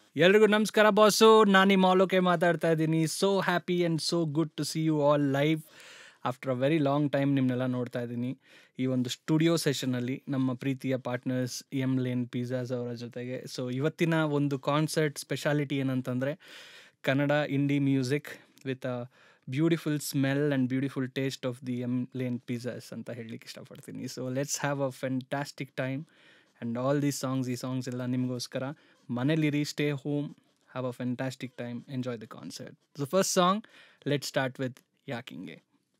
ಎಲ್ರಿಗೂ ನಮಸ್ಕಾರ ಬಾಸು ನಾನು ನಿಮ್ಮ ಆಲೋಕೆ ಮಾತಾಡ್ತಾ ಇದ್ದೀನಿ so happy and so good to see you all live after a very long time ನಿಮ್ಮನ್ನೆಲ್ಲ ನೋಡ್ತಾ ಇದ್ದೀನಿ ಈ ಒಂದು ಸ್ಟುಡಿಯೋ ಸೆಷನಲ್ಲಿ ನಮ್ಮ ಪ್ರೀತಿಯ ಪಾರ್ಟ್ನರ್ಸ್ ಎಮ್ ಲೇನ್ ಪಿಜ್ಜಾಸ್ ಅವರ ಜೊತೆಗೆ ಸೊ ಇವತ್ತಿನ ಒಂದು ಕಾನ್ಸರ್ಟ್ ಸ್ಪೆಷಾಲಿಟಿ ಏನಂತಂದರೆ Kannada indie music with a beautiful smell and beautiful taste of the M Lane pizzas ಅಂತ ಹೇಳಲಿಕ್ಕೆ ಇಷ್ಟಪಡ್ತೀನಿ so let's have a fantastic time and all these songs ಈ songs ಎಲ್ಲ ನಿಮಗೋಸ್ಕರ ಮನೇಲಿರಿ stay home have a fantastic time enjoy the concert the first song let start with ಯಾಕಿಂಗೆ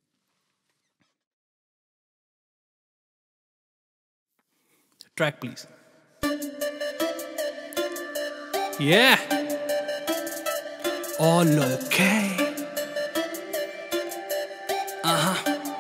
track please Yeah. All okay. Uh-huh.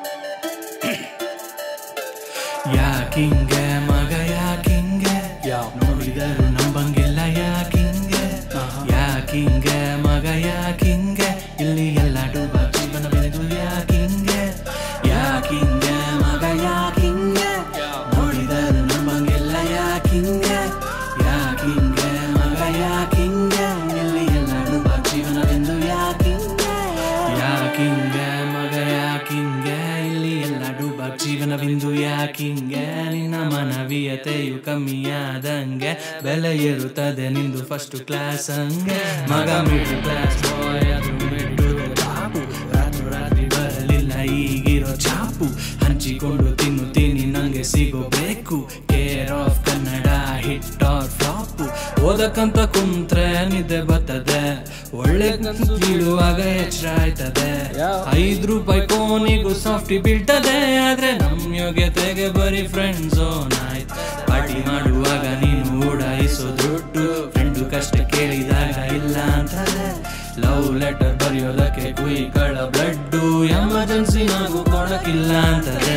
ಯಾಕಿಂಗೆ ಮಗ ಯಾಕಿಂಗೆ ನೋಡಿದರು ನಂಬಂಗಿಲ್ಲ ಯಾಕಿಂಗೆ ಯಾಕಿಂಗೆ ಮಗ ಯಾಕಿಂಗೆ ಇಲ್ಲಿ ಎಲ್ಲ ಡೂಬ ಜೀವನ ಬೆಳೆದು ಯಾಕಿಂಗೆ ಯಾಕಿಂಗೆ ಮಗ ಯಾಕಿಂಗೆ ನೋಡಿದರು ನಂಬಂಗಿಲ್ಲ ಯಾಕಿಂಗೆ ಯಾಕಿಂಗೆ ಮಗ ಯಾಕಿಂಗೆ ಇಲ್ಲಿ ಎಲ್ಲ ಡೂಬ ಜೀವನವೆಂದು ಯಾಕಿಂಗೆ ಯಾಕಿಂಗೆ ಮಗ ಯಾಕಿಂಗೆ ಇಲ್ಲಿ ಎಲ್ಲ ಡೂಬ ಜೀವನವೆಂದು ಯಾಕಿಂಗೆ ನಿನ್ನ ಮನವೀಯತೆಯು ಕಮ್ಮಿಯಾದಂಗೆ ಬೆಲೆ ಏರುತ್ತದೆ ನಿಂದು ಫಸ್ಟ್ ಕ್ಲಾಸ್ ಹಂಗೆ ಮಗ ಮಿಡ್ಲ್ ಕ್ಲಾಸ್ ಬಾಯ್ ಅದು ಮಿಡ್ಲ್ ಬಾಬು ರಾತ್ರಿ ರಾತ್ರಿ ಬರಲಿಲ್ಲ ಈಗಿರೋ ಚಾಪು ಹಂಚಿಕೊಂಡು ತಿನ್ನುತ್ತೀನಿ ನಂಗೆ ಸಿಗೋಬೇಕು care of Kannada hit or flop ಓದಕ್ಕಂತ ಕುಂತ್ರೆ ನಿದ್ದೆ ಬರ್ತದೆ ಒಳ್ಳೆ ಕನ್ಸು ಬೀಳುವಾಗ ಎಚ್ಚರ ಆಯ್ತದೆ ಐದ್ ರೂಪಾಯಿ ಕೋನಿಗೂ ಸಾಫ್ಟಿ ಬೀಳ್ತದೆ ಆದ್ರೆ ನಮ್ ಯೋಗ್ಯತೆಗೆ ಬರೀ ಫ್ರೆಂಡ್ ಝೋನ್ ಆಯ್ತು ಪಾರ್ಟಿ ಮಾಡುವಾಗ ನೀನು ಉಡಾಯಿಸೋ ದುಡ್ಡು ಫ್ರೆಂಡು ಕಷ್ಟ ಕೇಳಿದಾಗ ಇಲ್ಲ ಅಂತದೆ ಲವ್ ಲೆಟರ್ ಬರೆಯೋದಕ್ಕೆ ಕುಯ್ಗಳ ಬ್ಲಡ್ಡು ಎಮರ್ಜೆನ್ಸಿ ನಾವು ಕೊಡಕ್ಕಿಲ್ಲ ಅಂತದೆ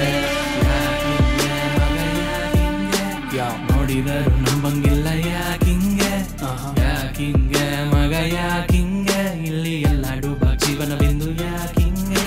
ಯಾಕಿಂಗೆ ಮಗ ಯಾಕಿಂಗೆ? ನೋಡಿದರು ನಂಬಂಗಿಲ್ಲ ಯಾಕಿಂಗೆ ಯಾಕಿಂಗೆ ಮಗ ಯಾಕಿಂಗೆ ಇಲ್ಲಿ ಎಲ್ಲ ಡೂಬ ಜೀವನವೆಂದು ಯಾಕಿಂಗೆ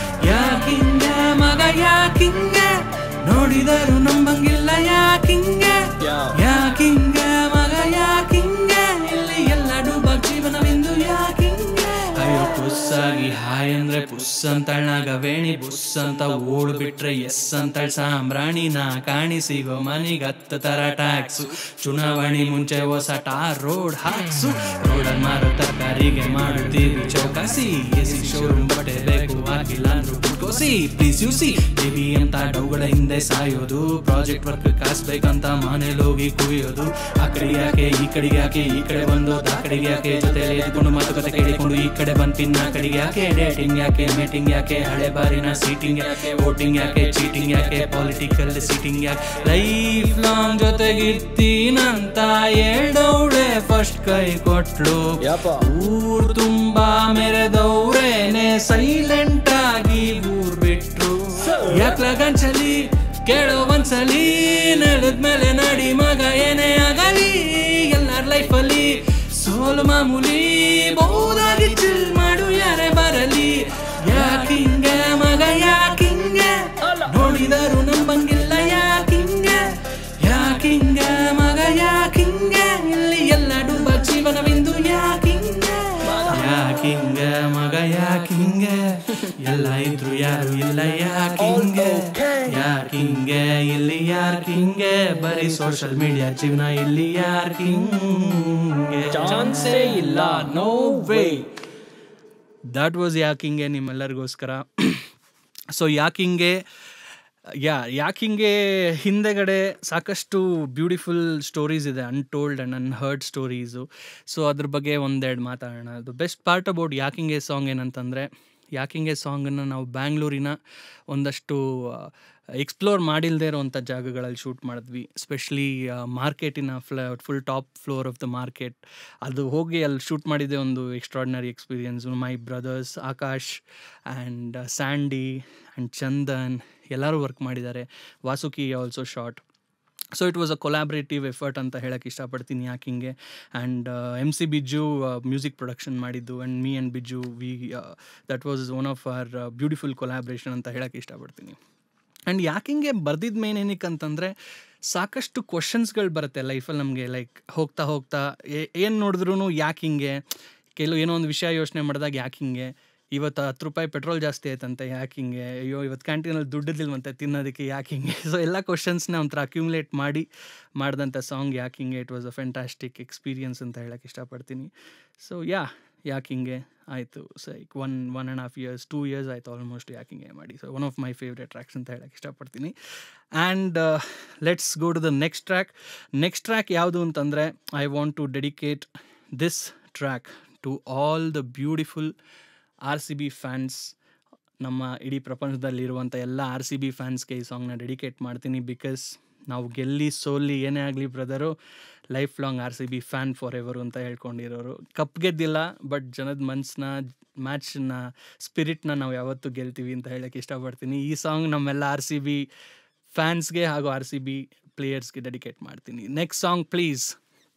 ಯಾಕಿಂಗೆ ಮಗ ಯಾಕಿಂಗೆ ನೋಡಿದರು ನಂಬಂಗಿಲ್ಲ ಯಾಕಿಂಗೆ ಯಾಕಿಂಗೆ ಮಗ ಯಾಕಿಂಗೆ ಇಲ್ಲಿ ಎಲ್ಲ ಡೂಬ ಜೀವನವೆಂದು ಯಾಕಿಂಗೆ ಅಯ್ಯೋ ಪುಸ್ಸಾಗಿ ಹಾಯ್ ಅಂದ್ರೆ ಪುಸ್ ಅಂತಳ್ನಾಗ ವೇಣಿ ಬುಸ್ ಅಂತ ಓಡ್ ಬಿಟ್ರೆ ಎಸ್ ಅಂತಳ್ ಸಾಂಬ್ರಾಣಿ ನಾ ಕಾಣಿ ಸಿಗೋ ಮನಿಗ್ ಹತ್ತು ತರ ಟ್ಯಾಕ್ಸು ಚುನಾವಣೆ ಮುಂಚೆ ಹೊಸ ಟಾರ್ ರೋಡ್ ಹಾಕ್ಸು ರೋಡಲ್ ಮಾರೋ ತರಕಾರಿಗೆ ಮಾಡುತ್ತೀವಿ ಚೌಕಾಸಿ ಎಸಿ ಶೋರೂಮ್ ಬಟ್ಟೆ ಬೇಕು ಹಾಕಿಲ್ಲ ಅಂದ್ರು ಕೋಸಿ ಪ್ಲೀಸ್ ಯು ಸಿ ಬೇಬಿ ಅಂತ ಡೌಗಳ ಹಿಂದೆ ಸಾಯೋದು ಪ್ರಾಜೆಕ್ಟ್ ವರ್ಕ್ ಕಾಸ್ ಬೇಕಂತ ಮನೇಲಿ ಹೋಗಿ ಕುಯ್ಯೋದು ಆ ಕಡೆ ಯಾಕೆ ಈ ಕಡೆಗೆ ಯಾಕೆ ಈ ಕಡೆ ಬಂದೋದು ಆ ಕಡೆಗೆ ಯಾಕೆ ಜೊತೆಲಿ ಎದ್ಕೊಂಡು ಮಾತುಕತೆ ಕೇಳಿಕೊಂಡು ಈ ಕಡೆ ಬಂತಿನ್ನ ಆ ಕಡೆಗೆ ಯಾಕೆ ಡೇಟಿಂಗ್ ಯಾಕೆ ಮೀಟಿಂಗ್ ಯಾಕೆ ಹಳೆ ಬಾರಿನ ಸೀಟಿಂಗ್ ಯಾಕೆ ವೋಟಿಂಗ್ ಯಾಕೆ ಚೀಟಿಂಗ್ ಯಾಕೆ ಪಾಲಿಟಿಕಲ್ ಸೀಟಿಂಗ್ ಯಾಕೆ ಲೈಫ್ ಲಾಂಗ್ ಜೊತೆಗಿರ್ತೀನಂತ ಹೇಳ್ದವಳೆ ಫಸ್ಟ್ ಕೈ ಕೊಟ್ಲು ಊರ್ ತುಂಬಾ ಮೆರೆದವ್ರೇನೆ ಸೈಲೆಂಟ್ ಆಗಿ ಊರ್ ಬಿಟ್ರು ಯಾಕ್ಲ ಗಂಚಲಿ ಕೇಳೋ ಒಂದ್ಸಲಿ ನಡೆದ್ಮೇಲೆ ನಡಿ ಮಗ ಏನೇ ಆಗಲಿ ಎಲ್ಲಾರ ಲೈಫಲ್ಲಿ ಸೋಲು ಮಾಮೂಲಿ ಬಹುದಾಗಿ ಚಿಲ್ ಮಾಡು ಯಾರೇ ಬರಲಿ ಯಾಕಿಂಗೆ ಮಗ ಯಾಕಿಂಗೆ ನೋಡಿದರು ನಂಬಂಗಿಲ್ಲ ಯಾಕಿಂಗೆ ಯಾಕಿಂಗೆ ಮಗ ಯಾಕಿಂಗೆ ಇಲ್ಲಿ ಎಲ್ಲ ಡುಬ್ಬ ಜೀವನವೆಂದು ಯಾಕಿಂಗೆ ಯಾಕಿಂಗೆ ಮಗ ಯಾಕಿಂಗೆ ಎಲ್ಲ ಇದ್ರು ಯಾರು ಇಲ್ಲ ಯಾಕಿಂಗೆ ಯಾಕಿಂಗೆ ಇಲ್ಲಿ ಯಾಕಿಂಗೆ ಬರೀ ಸೋಷಿಯಲ್ ಮೀಡಿಯಾ ಜೀವನ ಇಲ್ಲಿ ಯಾಕಿಂಗೆ ಚಾನ್ಸೇ ಇಲ್ಲ ನೋ ವೇ ದಟ್ ವಾಸ್ ಯಾಕಿಂಗೆ ನಿಮ್ಮೆಲ್ಲರಿಗೋಸ್ಕರ ಸೊ ಯಾಕಿಂಗೆ ಯಾ ಯಾಕಿಂಗೆ ಹಿಂದೆಗಡೆ ಸಾಕಷ್ಟು ಬ್ಯೂಟಿಫುಲ್ ಸ್ಟೋರೀಸ್ ಇದೆ untold and unheard stories so ಅದ್ರ ಬಗ್ಗೆ ಒಂದೆರಡು ಮಾತಾಡೋಣ ಅದು ಬೆಸ್ಟ್ ಪಾರ್ಟ್ ಅಬೌಟ್ ಯಾಕಿಂಗೆ ಸಾಂಗ್ ಏನಂತಂದರೆ ಯಾಕಿಂಗೆ ಸಾಂಗನ್ನು ನಾವು ಬ್ಯಾಂಗ್ಳೂರಿನ ಒಂದಷ್ಟು ಎಕ್ಸ್ಪ್ಲೋರ್ ಮಾಡಿಲ್ಲದೆ ಇರೋವಂಥ ಜಾಗಗಳಲ್ಲಿ ಶೂಟ್ ಮಾಡಿದ್ವಿ ಸ್ಪೆಷಲಿ ಮಾರ್ಕೆಟಿನ ಫ್ಲ full top floor of the market ಅದು ಹೋಗಿ ಅಲ್ಲಿ ಶೂಟ್ ಮಾಡಿದ್ದೆ ಒಂದು extraordinary experience my brothers Akash and Sandy and Chandan ಎಲ್ಲರೂ ವರ್ಕ್ ಮಾಡಿದ್ದಾರೆ Vasuki also shot so it was a collaborative effort ಅಂತ ಹೇಳಕ್ಕೆ ಇಷ್ಟಪಡ್ತೀನಿ ಯಾಕಿಂಗೆ and M C Bijju music production ಮಾಡಿದ್ದು and me and Bijju we that was one of our beautiful collaboration ಅಂತ ಹೇಳಕ್ಕೆ ಇಷ್ಟಪಡ್ತೀನಿ ಆ್ಯಂಡ್ ಯಾಕಿಂಗೆ ಬರ್ದಿದ್ದು ಮೇನ್ ಏನಕ್ಕೆ ಅಂತಂದರೆ ಸಾಕಷ್ಟು ಕ್ವಶನ್ಸ್ಗಳು ಬರುತ್ತೆ ಲೈಫಲ್ಲಿ ನಮಗೆ ಲೈಕ್ ಹೋಗ್ತಾ ಹೋಗ್ತಾ ಏನು ನೋಡಿದ್ರೂ ಯಾಕೆ ಹಿಂಗೆ ಕೆಲವು ಏನೋ ಒಂದು ವಿಷಯ ಯೋಚನೆ ಮಾಡಿದಾಗ ಯಾಕೆ ಹಿಂಗೆ ಇವತ್ತು ಹತ್ತು ರೂಪಾಯಿ ಪೆಟ್ರೋಲ್ ಜಾಸ್ತಿ ಆಯ್ತಂತೆ ಯಾಕೆ ಹಿಂಗೆ ಅಯ್ಯೋ ಇವತ್ತು ಕ್ಯಾಂಟೀನಲ್ಲಿ ದುಡ್ಡಿಲ್ವಂತೆ ತಿನ್ನೋದಕ್ಕೆ ಯಾಕೆ ಹಿಂಗೆ ಸೊ ಎಲ್ಲ ಕ್ವಶನ್ಸ್ನ ಒಂಥರ ಅಕ್ಯುಮುಲೇಟ್ ಮಾಡಿ ಮಾಡಿದಂಥ ಸಾಂಗ್ ಯಾಕೆ ಹಿಂಗೆ it was a fantastic experience ಅಂತ ಹೇಳಕ್ಕೆ ಇಷ್ಟಪಡ್ತೀನಿ ಸೊ ಯಾ ಯಾಕೆ ಹಿಂಗೆ ಆಯಿತು so like one one and half years two years ಆಯಿತು ಆಲ್ಮೋಸ್ಟ್ ಯಾಕೆ ಹಿಂಗೆ ಮಾಡಿ so one of my favourite tracks ಅಂತ ಹೇಳಕ್ಕೆ ಇಷ್ಟಪಡ್ತೀನಿ and let's go to the next track next track ಯಾವುದು ಅಂತಂದರೆ I want to dedicate this track to all the beautiful R C B fans ನಮ್ಮ ಇಡೀ ಪ್ರಪಂಚದಲ್ಲಿರುವಂಥ ಎಲ್ಲ ಆರ್ ಸಿ ಬಿ ಫ್ಯಾನ್ಸ್ಗೆ ಈ ಸಾಂಗ್ನ dedicate ಮಾಡ್ತೀನಿ ಬಿಕಾಸ್ ನಾವು ಗೆಲ್ಲಿ ಸೋಲಿ ಏನೇ ಆಗಲಿ brother life long R C B fan forever ಅಂತ ಹೇಳ್ಕೊಂಡಿರೋರು ಕಪ್ ಗೆದ್ದಿಲ್ಲ ಬಟ್ ಜನದ ಮನ್ಸನ್ನ ಮ್ಯಾಚ್ನ ಸ್ಪಿರಿಟ್ನ ನಾವು ಯಾವತ್ತೂ ಗೆಲ್ತೀವಿ ಅಂತ ಹೇಳಕ್ಕೆ ಇಷ್ಟಪಡ್ತೀನಿ ಈ ಸಾಂಗ್ ನಮ್ಮೆಲ್ಲ ಆರ್ ಸಿ ಬಿ ಫ್ಯಾನ್ಸ್ಗೆ ಹಾಗೂ ಆರ್ ಸಿ ಬಿ ಪ್ಲೇಯರ್ಸ್ಗೆ ಡೆಡಿಕೇಟ್ ಮಾಡ್ತೀನಿ next song please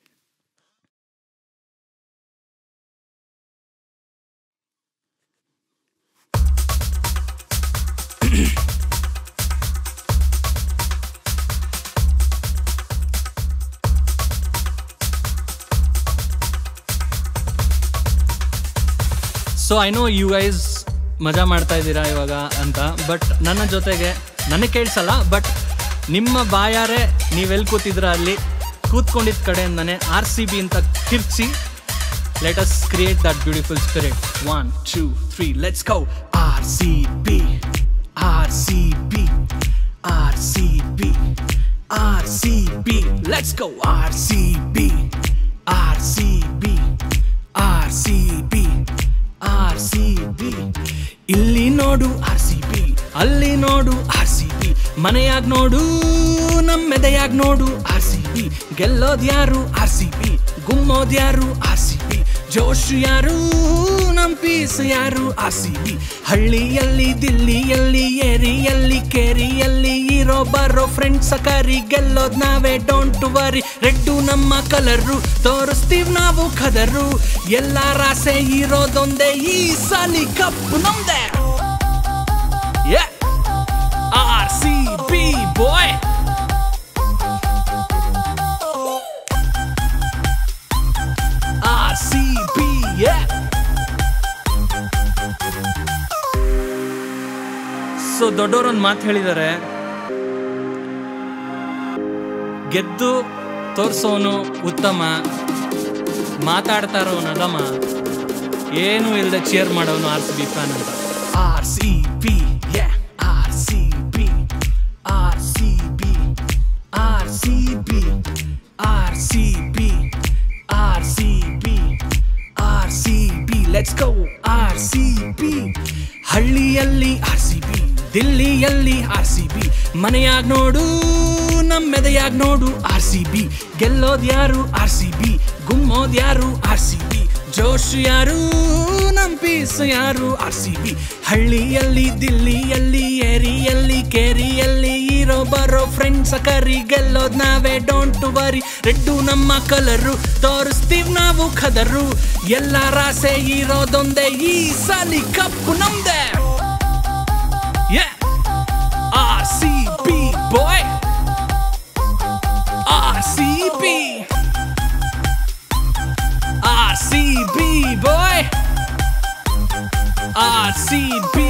so I know you guys ಮಜಾ ಮಾಡ್ತಾ ಇದ್ದೀರಾ ಇವಾಗ ಅಂತ ಬಟ್ ನನ್ನ ಜೊತೆಗೆ ನನಗೆ ಕೇಳಿಸಲ್ಲ ಬಟ್ ನಿಮ್ಮ ಬಾಯಾರೆ ನೀವೆಲ್ಲಿ ಕೂತಿದ್ರ ಅಲ್ಲಿ ಕೂತ್ಕೊಂಡಿದ್ದ ಕಡೆಯಿಂದನೇ ಆರ್ ಸಿ ಬಿ ಅಂತ ಕಿರ್ಚಿ let us create that beautiful spirit one two three let's ಕೌ R C B R C B R C B R C B let's go R C B R C B R C B R C B ಇಲ್ಲಿ ನೋಡು R C B ಅಲ್ಲಿ ನೋಡು R C B ಮನೆಯಾಗ ನೋಡು ನಮ್ಮೆದೆಯಾಗ ನೋಡು R C B ಗೆಲ್ಲೋದ್ ಯಾರು R C B ಗುಮ್ಮೋದ್ ಯಾರು R C B ಜೋಶ್ ಯಾರು ನಮ್ ಪೀಸ್ ಯಾರು ಆರ್ ಸಿ ಬಿ ಹಳ್ಳಿಯಲ್ಲಿ ದಿಲ್ಲಿಯಲ್ಲಿ ಏರಿಯಲ್ಲಿ ಕೇರಿಯಲ್ಲಿ ಇರೋ ಬರೋ ಫ್ರೆಂಡ್ಸ್ ಕರಿ ಗೆಲ್ಲೋದ್ ನಾವೇ ಡೋಂಟ್ ವರಿ ರೆಡ್ಡು ನಮ್ಮ ಕಲರು ತೋರಿಸ್ತೀವ್ ನಾವು ಖದರು ಎಲ್ಲ ರಾಸೆ ಇರೋದೊಂದೇ ಈ ಸಲಿ ಕಪ್ಪು ನಮ್ದೆ R C B boy R C B so ದೊಡ್ಡವರೊಂದು ಮಾತು ಹೇಳಿದ್ದಾರೆ ಗೆದ್ದು ತೋರ್ಸೋನು ಉತ್ತಮ ಮಾತಾಡ್ತಾ ಇರೋನು ಅಧಮ ಏನು ಇಲ್ಲದೆ ಚೇರ್ ಮಾಡೋನು ಆರ್ ಸಿ ಬಿ ಫ್ಯಾನ್ ಅಂತ R C B R C B R C B R C B R C B R C B R C B let's go R C B ಹಳ್ಳಿಯಲ್ಲಿ R C B ದಿಲ್ಲಿಯಲ್ಲಿ R C B ಮನೆಯಾಗ ನೋಡು ನಮ್ಮೆದೆಯಾಗ ನೋಡು R C B ಗೆಲ್ಲೋದ್ ಯಾರು R C B ಗುಮ್ಮೋದ್ ಯಾರು R C B ಜೋಶ್ ಯಾರು ನಮ್ piece ಯಾರು ಆರ್ ಸಿ ಬಿ ಹಳ್ಳಿಯಲ್ಲಿ ದಿಲ್ಲಿಯಲ್ಲಿ ಏರಿಯಲ್ಲಿ ಕೇರಿಯಲ್ಲಿ ಇರೋ ಬರೋ ಫ್ರೆಂಡ್ಸ್ ಕರಿ ಗೆಲ್ಲೋದ್ ನಾವೇ ಡೋಂಟ್ ವರಿ ರೆಡ್ಡು ನಮ್ಮ ಕಲರು ತೋರಿಸ್ತೀವ್ ನಾವು ಖದರು ಎಲ್ಲ ರಾಸೆ ಇರೋದೊಂದೇ ಈ ಸಲಿ ಕಪ್ಪು ನಮ್ದೆ R C B boy R C B R C B boy R C B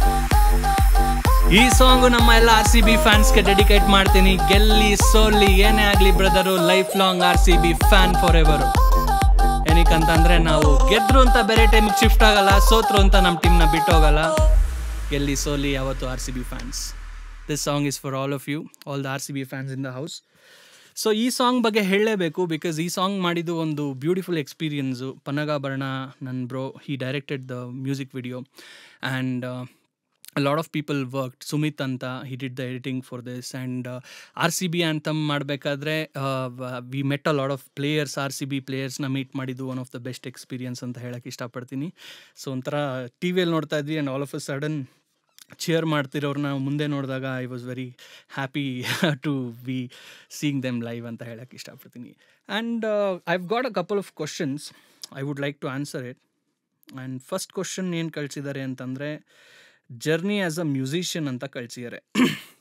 ಈ ಸಾಂಗು ನಮ್ಮ ಎಲ್ಲ ಆರ್ ಸಿ ಬಿ ಫ್ಯಾನ್ಸ್ಗೆ ಡೆಡಿಕೇಟ್ ಮಾಡ್ತೀನಿ ಗೆಲ್ಲಿ ಸೋಲಿ ಏನೇ ಆಗಲಿ brother life long R C B fan forever ಏನಕ್ಕಂತಂದ್ರೆ ನಾವು ಗೆದ್ರು ಅಂತ ಬೇರೆ ಟೈಮಿಗೆ ಶಿಫ್ಟ್ ಆಗಲ್ಲ ಸೋತ್ರು ಅಂತ ನಮ್ಮ ಟೀಮ್ನ ಬಿಟ್ಟು ಹೋಗಲ್ಲ ಗೆಲ್ಲಿ ಸೋಲಿ ಯಾವತ್ತು R C B fans this song is for all of you all the R C B fans in the house so ಈ ಸಾಂಗ್ ಬಗ್ಗೆ ಹೇಳಲೇಬೇಕು ಬಿಕಾಸ್ ಈ ಸಾಂಗ್ ಮಾಡಿದ್ದು ಒಂದು ಬ್ಯೂಟಿಫುಲ್ ಎಕ್ಸ್ಪೀರಿಯನ್ಸು ಪನಗಾಭರಣ ನನ್ನ bro he directed the music video and lot of people work Sumit ಅಂತ he did the editing for this and R C B anthem ಮಾಡಬೇಕಾದ್ರೆ we met a lot of players R C B ಪ್ಲೇಯರ್ಸ್ನ meet ಮಾಡಿದ್ದು one of the best experience ಅಂತ ಹೇಳಕ್ಕೆ ಇಷ್ಟಪಡ್ತೀನಿ so ಒಂಥರ ಟಿ ವಿಯಲ್ಲಿ ನೋಡ್ತಾ ಇದ್ವಿ and all of a sudden cheer ಮಾಡ್ತಿರೋರ್ನ ಮುಂದೆ ನೋಡಿದಾಗ I was very happy to be seeing them live ಅಂತ ಹೇಳಕ್ಕೆ ಇಷ್ಟಪಡ್ತೀನಿ and I've got a couple of questions I would like to answer it and first question ಏನು ಕಳಿಸಿದ್ದಾರೆ ಅಂತಂದರೆ journey as a musician ಅಂತ ಕಳಿಸಿದ್ದಾರೆ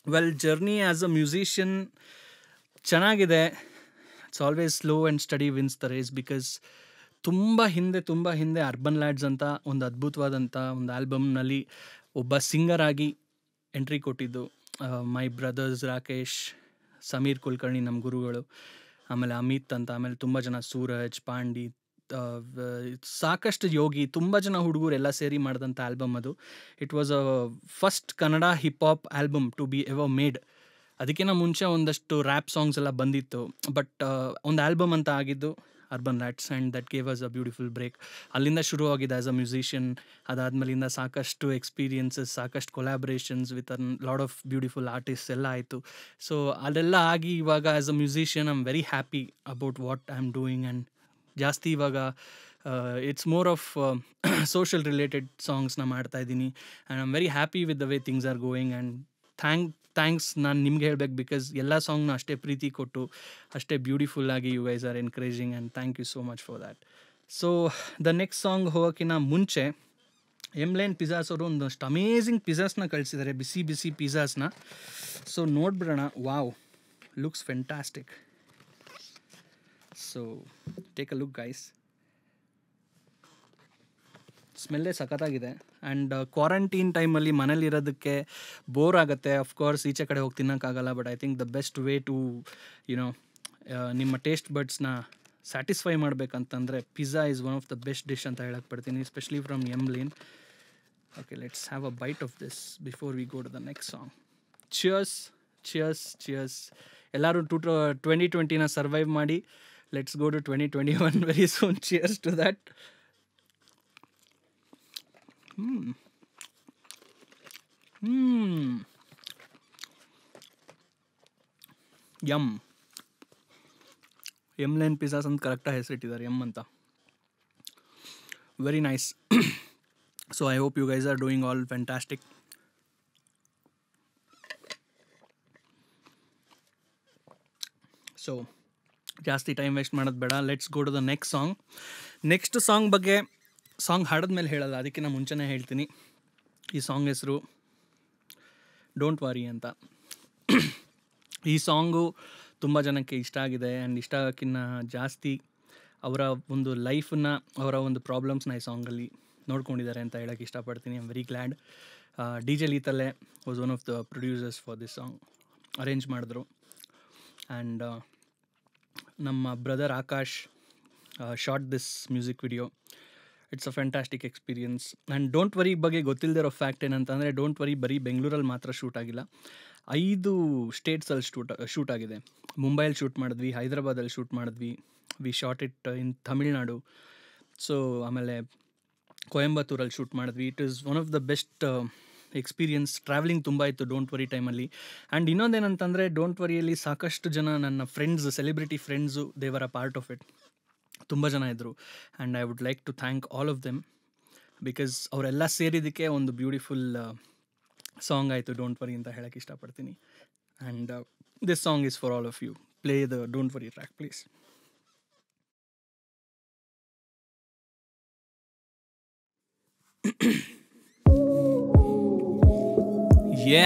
well journey as a musician ಚೆನ್ನಾಗಿದೆ it's always slow and steady wins the race because ತುಂಬ ಹಿಂದೆ ತುಂಬ ಹಿಂದೆ ಅರ್ಬನ್ ಲ್ಯಾಡ್ಸ್ ಅಂತ ಒಂದು ಅದ್ಭುತವಾದಂಥ ಒಂದು ಆಲ್ಬಮ್ನಲ್ಲಿ ಒಬ್ಬ ಸಿಂಗರ್ ಆಗಿ ಎಂಟ್ರಿ ಕೊಟ್ಟಿದ್ದು ಮೈ ಬ್ರದರ್ಸ್ ರಾಕೇಶ್ ಸಮೀರ್ ಕುಲಕರ್ಣಿ ನಮ್ಮ ಗುರುಗಳು ಆಮೇಲೆ ಅಮಿತ್ ಅಂತ ಆಮೇಲೆ ತುಂಬ ಜನ ಸೂರಜ್ ಪಾಂಡಿ ಆ, ವ- ಸಾಕಷ್ಟು ಯೋಗಿ ತುಂಬ ಜನ ಹುಡುಗರು ಎಲ್ಲ ಸೇರಿ ಮಾಡಿದಂಥ ಆಲ್ಬಮ್ ಅದು it was a first Kannada hip hop album to be ever made ಅದಕ್ಕಿಂತ ಮುಂಚೆ ಒಂದಷ್ಟು ರ್ಯಾಪ್ ಸಾಂಗ್ಸ್ ಎಲ್ಲ ಬಂದಿತ್ತು ಬಟ್ ಒಂದು ಆಲ್ಬಮ್ ಅಂತ ಆಗಿದ್ದು urban lads and that gave us a beautiful break ಅಲ್ಲಿಂದ ಶುರುವಾಗಿದೆ ಆಸ್ ಅ ಮ್ಯೂಸಿಷಿಯನ್ ಅದಾದಮೇಲಿಂದ ಸಾಕಷ್ಟು ಎಕ್ಸ್ಪೀರಿಯನ್ಸಸ್ ಸಾಕಷ್ಟು collaborations with a lot of beautiful artist ಎಲ್ಲ ಆಯಿತು ಸೊ ಅದೆಲ್ಲ ಆಗಿ ಇವಾಗ as a musician I am very happy about what I am doing and ಜಾಸ್ತಿ ಇವಾಗ it's more of social related ಸಾಂಗ್ಸ್ನ ಮಾಡ್ತಾ ಇದ್ದೀನಿ and I am very happy with the way things are going and thank thanks ನಾನು ನಿಮ್ಗೆ ಹೇಳ್ಬೇಕು because ಎಲ್ಲ ಸಾಂಗ್ನ ಅಷ್ಟೇ ಪ್ರೀತಿ ಕೊಟ್ಟು ಅಷ್ಟೇ ಬ್ಯೂಟಿಫುಲ್ ಆಗಿ you guys are encouraging and thank you so much for that so the next song ಹೋಗೋಕ್ಕಿಂತ ಮುಂಚೆ ಎಮ್ಲೈನ್ ಪಿಜ್ಜಾಸ್ ಅವರು ಒಂದಷ್ಟು ಅಮೇಝಿಂಗ್ ಪಿಜ್ಜಾಸ್ನ ಕಳಿಸಿದ್ದಾರೆ ಬಿಸಿ ಬಿಸಿ ಪಿಜ್ಜಾಸ್ನ ಸೊ ನೋಡ್ಬಿಡೋಣ wow looks fantastic so take a look guys ಸ್ಮೆಲ್ಲೇ ಸಖತ್ತಾಗಿದೆ ಆ್ಯಂಡ್ ಕ್ವಾರಂಟೀನ್ ಟೈಮಲ್ಲಿ ಮನೇಲಿರೋದಕ್ಕೆ ಬೋರ್ ಆಗುತ್ತೆ ಅಫ್ಕೋರ್ಸ್ ಈಚೆ ಕಡೆ ಹೋಗಿ ತಿನ್ನೋಕ್ಕಾಗಲ್ಲ but I think the best way to you know ನಿಮ್ಮ ಟೇಸ್ಟ್ ಬಡ್ಸ್ನ ಸ್ಯಾಟಿಸ್ಫೈ ಮಾಡಬೇಕಂತಂದರೆ pizza is one of the best dish ಅಂತ ಹೇಳಕ್ಕೆ ಪಡ್ತೀನಿ especially from M Lane okay let's have a bite of this before we go to the next song cheers cheers cheers ಎಲ್ಲರೂ two twenty ಟ್ವೆಂಟಿನ survive ಮಾಡಿ let's go to twenty twenty one very soon cheers to that hmm yum M Lane pizzas ಅಂತ ಕರೆಕ್ಟಾಗಿ ಹೆಸರಿಟ್ಟಿದ್ದಾರೆ M ಅಂತ very nice so I hope you guys are doing all fantastic so ಜಾಸ್ತಿ time waste ಮಾಡೋದು ಬೇಡ let's go to the next song next song ಬಗ್ಗೆ song ಹಾಡಿದ್ಮೇಲೆ ಹೇಳಲ್ಲ ಅದಕ್ಕಿಂತ ಮುಂಚೆನೇ ಹೇಳ್ತೀನಿ ಈ ಸಾಂಗ್ ಹೆಸರು ಡೋಂಟ್ ವಾರಿ ಅಂತ ಈ ಸಾಂಗು ತುಂಬ ಜನಕ್ಕೆ ಇಷ್ಟ ಆಗಿದೆ ಆ್ಯಂಡ್ ಇಷ್ಟ ಆಗೋಕ್ಕಿಂತ ಜಾಸ್ತಿ ಅವರ ಒಂದು ಲೈಫನ್ನ ಅವರ ಒಂದು ಪ್ರಾಬ್ಲಮ್ಸ್ನ ಈ ಸಾಂಗಲ್ಲಿ ನೋಡ್ಕೊಂಡಿದ್ದಾರೆ ಅಂತ ಹೇಳೋಕ್ಕೆ ಇಷ್ಟಪಡ್ತೀನಿ I'm very glad D J ಲೀತಲ್ಲೇ was one of the producers for this song arrange ಮಾಡಿದ್ರು ಆ್ಯಂಡ್ ನಮ್ಮ brother Akash shot this music video it's a fantastic experience and don't worry ಬಗ್ಗೆ ಗೊತ್ತಿಲ್ಲದಿರೋ ಫ್ಯಾಕ್ಟ್ ಏನಂತಂದರೆ ಡೋಂಟ್ ವರಿ ಬರೀ ಬೆಂಗಳೂರಲ್ಲಿ ಮಾತ್ರ ಶೂಟ್ ಆಗಿಲ್ಲ ಐದು ಸ್ಟೇಟ್ಸಲ್ಲಿ ಶೂಟ್ ಶೂಟ್ ಆಗಿದೆ ಮುಂಬೈಯಲ್ಲಿ ಶೂಟ್ ಮಾಡಿದ್ವಿ ಹೈದರಾಬಾದಲ್ಲಿ ಶೂಟ್ ಮಾಡಿದ್ವಿ we shot it in Tamil Nadu so ಆಮೇಲೆ ಕೊಯಂಬತ್ತೂರಲ್ಲಿ ಶೂಟ್ ಮಾಡಿದ್ವಿ it is one of the best experience travelling ತುಂಬ ಇತ್ತು ಡೋಂಟ್ ವರಿ ಟೈಮಲ್ಲಿ ಆ್ಯಂಡ್ ಇನ್ನೊಂದೇನಂತಂದರೆ ಡೋಂಟ್ ವರಿಯಲ್ಲಿ ಸಾಕಷ್ಟು ಜನ ನನ್ನ ಫ್ರೆಂಡ್ಸ್ ಸೆಲೆಬ್ರಿಟಿ ಫ್ರೆಂಡ್ಸು ದೇವರ ಪಾರ್ಟ್ ಆಫ್ ಇಟ್ ತುಂಬ ಜನ ಇದ್ದರು and I would like to thank all of them because ಅವರೆಲ್ಲ ಸೇರಿದ್ದಕ್ಕೆ ಒಂದು ಬ್ಯೂಟಿಫುಲ್ ಸಾಂಗ್ ಆಯಿತು ಡೋಂಟ್ ವರಿ ಅಂತ ಹೇಳಕ್ಕೆ ಇಷ್ಟಪಡ್ತೀನಿ and this song is for all of you play the don't worry track please yeah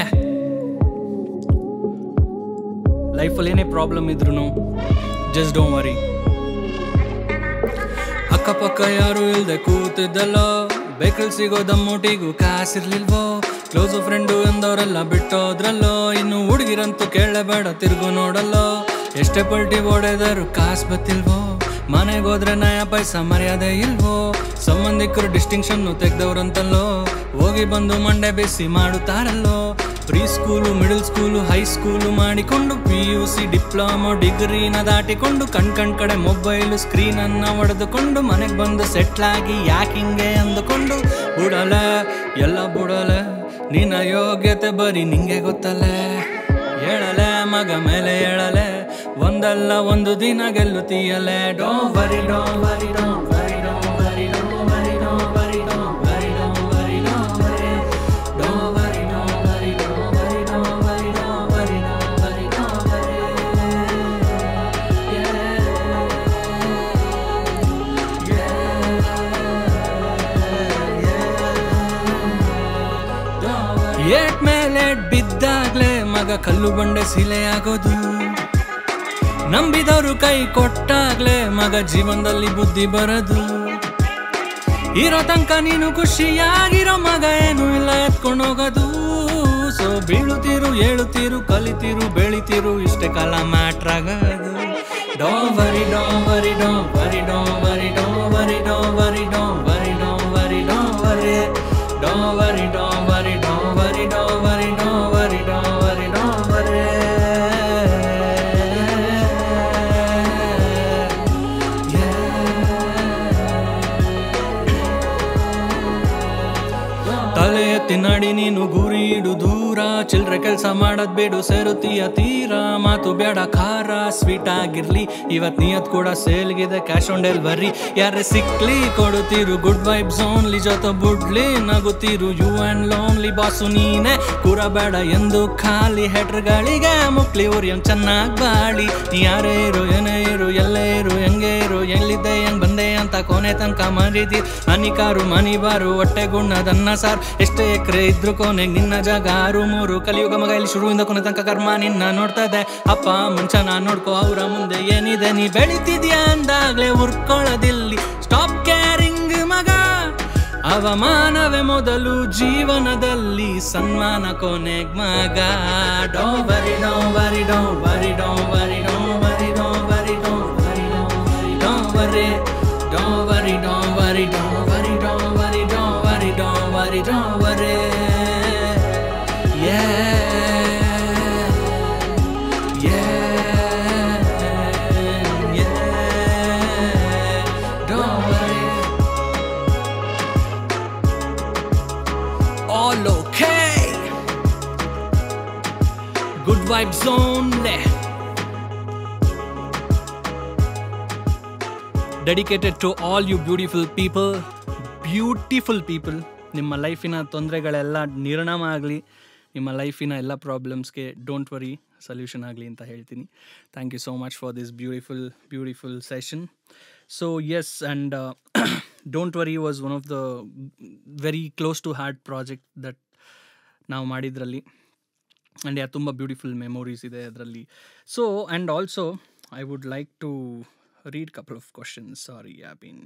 ಲೈಫಲ್ಲಿ ಏನೇ ಪ್ರಾಬ್ಲಮ್ ಇದ್ರೂ ಜಸ್ಟ್ ಡೋಂಟ್ ವರಿ ಅಕ್ಕಪಕ್ಕ ಯಾರು ಇಲ್ದೆ ಕೂತಿದ್ದಲ್ಲೋ ಬೇಕಲ್ ಸಿಗೋ ದಮ್ಮೊಟ್ಟಿಗೂ ಕಾಸಿರ್ಲಿಲ್ವೋ ಕ್ಲೋಸ್ ಫ್ರೆಂಡು ಎಂದವರೆಲ್ಲ ಬಿಟ್ಟೋದ್ರಲ್ಲೋ ಇನ್ನು ಹುಡುಗಿರಂತೂ ಕೇಳಬೇಡ ತಿರ್ಗು ನೋಡಲ್ಲೋ ಎಷ್ಟೇ ಪಲ್ಟಿ ಓಡೆದರು ಕಾಸು ಬತ್ತಿಲ್ವೋ ಮನೆಗೆ ಹೋದ್ರೆ ನಯ ಪೈಸ ಮರ್ಯಾದೆ ಇಲ್ವೋ ಸಂಬಂಧಿಕರು ಡಿಸ್ಟಿಂಕ್ಷನ್ ತೆಗ್ದವ್ರಂತಲ್ಲೋ ಹೋಗಿ ಬಂದು ಮಂಡೆ ಬಿಸಿ ಮಾಡುತ್ತಾರಲ್ಲೋ pre school middle school high school ಮಾಡಿಕೊಂಡು ಪಿ ಯು ಸಿ ಡಿಪ್ಲೊಮೊ ಡಿಗ್ರಿನ ದಾಟಿಕೊಂಡು ಕಣ್ ಕಣ್ ಕಡೆ ಮೊಬೈಲು ಸ್ಕ್ರೀನನ್ನ ಹೊಡೆದುಕೊಂಡು ಮನೆಗೆ ಬಂದು ಸೆಟ್ಲಾಗಿ ಯಾಕಿಂಗೆ ಅಂದುಕೊಂಡು ಬುಡಲೆ ಎಲ್ಲ ಬುಡಲೆ ನಿನ್ನ ಯೋಗ್ಯತೆ ಬರೀ ನಿಂಗೆ ಗೊತ್ತಲೆ ಹೇಳಲೆ ಮಗ ಮೇಲೆ ಹೇಳಲೆ ಒಂದಲ್ಲ ಒಂದು ದಿನ ಗೆಲ್ಲುತ್ತೀಯಲೆ ಡೋ ವರಿ ಡೋ ವರಿ ಡೋ ವರಿ ಡೋ ವರಿ ಡೋ ವರಿ ಡೋ ವರಿ ಡೋ ವರಿ ಡೋ ವರಿ ಡೋ ವರಿ ಡೋ ವರಿ ಡೋ ವರಿ ಡೋ ವರಿ ಡೋ ವರಿ ಡೋ ವರಿ ಡೋ ವರಿ ಡೋ ಏಟ್ ಮೇಲೆ ಬಿದ್ದಾಗ್ಲೇ ಮಗ ಕಲ್ಲು ಬಂಡೆ ಸಿಲೆ ಆಗೋದು ನಂಬಿದವರು ಕೈ ಕೊಟ್ಟಾಗ್ಲೇ ಮಗ ಜೀವನದಲ್ಲಿ ಬುದ್ಧಿ ಬರದು ಇರೋ ತನಕ ನೀನು ಖುಷಿಯಾಗಿರೋ ಮಗ ಏನು ಇಲ್ಲ ಎತ್ಕೊಂಡು ಹೋಗೋದು ಸೊ ಬೀಳುತ್ತೀರು ಏಳುತ್ತೀರು ಕಲಿತೀರು ಬೆಳಿತೀರು ಇಷ್ಟೇ ಕಾಲ ಮ್ಯಾಟ್ರ್ ಆಗೋದು ಡೋ ವರಿ ಡೋ ವರಿ ಡೋ ವರಿ ಡೋ ವರಿ ಡೋ ವರಿ ಡೋ ವರಿ ಡೋ ವರಿ ಡೋ ವರಿ ಡೋ ವರಿ ಡೋ ವರಿ ಡೋ ವರಿ ಡೋ ವರಿ ಡೋ ವರಿ ಡೋ ವರಿ ಡೋ ವರಿ ಡೋ ವರಿ ತಲೆ ಎತ್ತಿ ನಡಿ ನೀನು ಗುರಿ ಇಡು ದೂರ ಚಿಲ್ರೆ ಕೆಲಸ ಮಾಡದ್ ಬೇಡು ಸೇರುತ್ತೀಯ ತೀರ ಮಾತು ಬೇಡ ಖಾರ ಸ್ವೀಟ್ ಆಗಿರ್ಲಿ ಇವತ್ ನಿಯತ್ ಕೂಡ ಸೇಲ್ಗಿದೆ ಕ್ಯಾಶ್ ಆನ್ ಡೆಲಿವರಿ ಯಾರೇ ಸಿಕ್ಲಿ ಕೊಡುತ್ತೀರು ಗುಡ್ ವೈಬ್ಸ್ ಓನ್ಲಿ ಜೊತೆ ಬುಡ್ಲಿ ನಗುತ್ತೀರು ಯು ಅಂಡ್ ಲೋನ್ಲಿ ಬಾಸು ನೀನೆ ಕೂರ ಬೇಡ ಎಂದು ಖಾಲಿ ಹೆಟ್ರ್ಗಳಿಗೆ ಮುಕ್ಲಿ ಉರಿಯಂ ಚೆನ್ನಾಗ್ ಬಾಳಿ ನೀ ಯಾರೇ ಇರು ಏನೇ ಇರು ಎಲ್ಲೇ ಇರು ಹೆಂಗೆ ಇರು ಎಲ್ಲಿದ್ದೆ ಹೆಂಗ್ ಬಂದೆ ಅಂತ ಕೊನೆ ತನಕ ಮರಿದಿ ಹನಿಕಾರು ಮನಿ ಬಾರು ಹೊಟ್ಟೆ ಗುಣ್ಣದನ್ನ ಸಾರ್ ಎಷ್ಟೇ ಎಕರೆ ಇದ್ರು ಕೊನೆಗೆ ನಿನ್ನ ಜಾಗ ಆರು ಮೂರು ಕಲಿಯುಗ ಮಗ ಇಲ್ಲಿ ಶುರುವಿಂದ ಕೊನೆ ತನಕ ಕರ್ಮ ನಿನ್ನ ನೋಡ್ತಾ ಇದೆ ಅಪ್ಪ ಮುಂಚೆ ನಾನ್ ನೋಡ್ಕೋ ಅವರ ಮುಂದೆ ಏನಿದೆ ನೀ ಬೆಳಿತಿದ್ಯಾ ಅಂದಾಗ್ಲೇ ಉರ್ಕೊಳ್ಳೋದಿಲ್ಲಿ ಸ್ಟಾಪ್ ಕ್ಯಾರಿಂಗ್ ಮಗ ಅವಮಾನವೇ ಮೊದಲು ಜೀವನದಲ್ಲಿ ಸನ್ಮಾನ ಕೊನೆಗ್ ಮಗ ಡೋ ಬರಿ ಡೋ ಬರಿ ಡೋ ಬರಿ ಡೋ ಬರಿ ಡೋ ಬರಿ ಡೋ ಬರಿ ಡೋ ಬರಿ ಡೋ ಬರಿ ಡೋ ಬರಿ ಡೋ ಬರಿ ಡೋ ಬರಿ ಡೋ ಬರಿ ಡೋ ಬರಿ ಡೋ ಬರಿ ಡೋ ಬರಿ ಡೋ ಬರಿ Yeah, yeah, don't worry. all okay. Good vibes only. Dedicated to all you beautiful people, beautiful people ನಿಮ್ಮ ಲೈಫಿನ ತೊಂದರೆಗಳೆಲ್ಲ ನಿರ್ಣಾಮ ಆಗಲಿ ನಿಮ್ಮ ಲೈಫಿನ ಎಲ್ಲ ಪ್ರಾಬ್ಲಮ್ಸ್ಗೆ ಡೋಂಟ್ ವರಿ ಸೊಲ್ಯೂಷನ್ ಆಗಲಿ ಅಂತ ಹೇಳ್ತೀನಿ thank you so much for this beautiful beautiful session so yes and don't worry was one of the very close to heart project that ನಾವು ಮಾಡಿದ್ರಲ್ಲಿ ಆ್ಯಂಡ್ ಯಾ ತುಂಬ ಬ್ಯೂಟಿಫುಲ್ ಮೆಮೊರೀಸ್ ಇದೆ ಅದರಲ್ಲಿ so and also I would like to read couple of questions sorry I been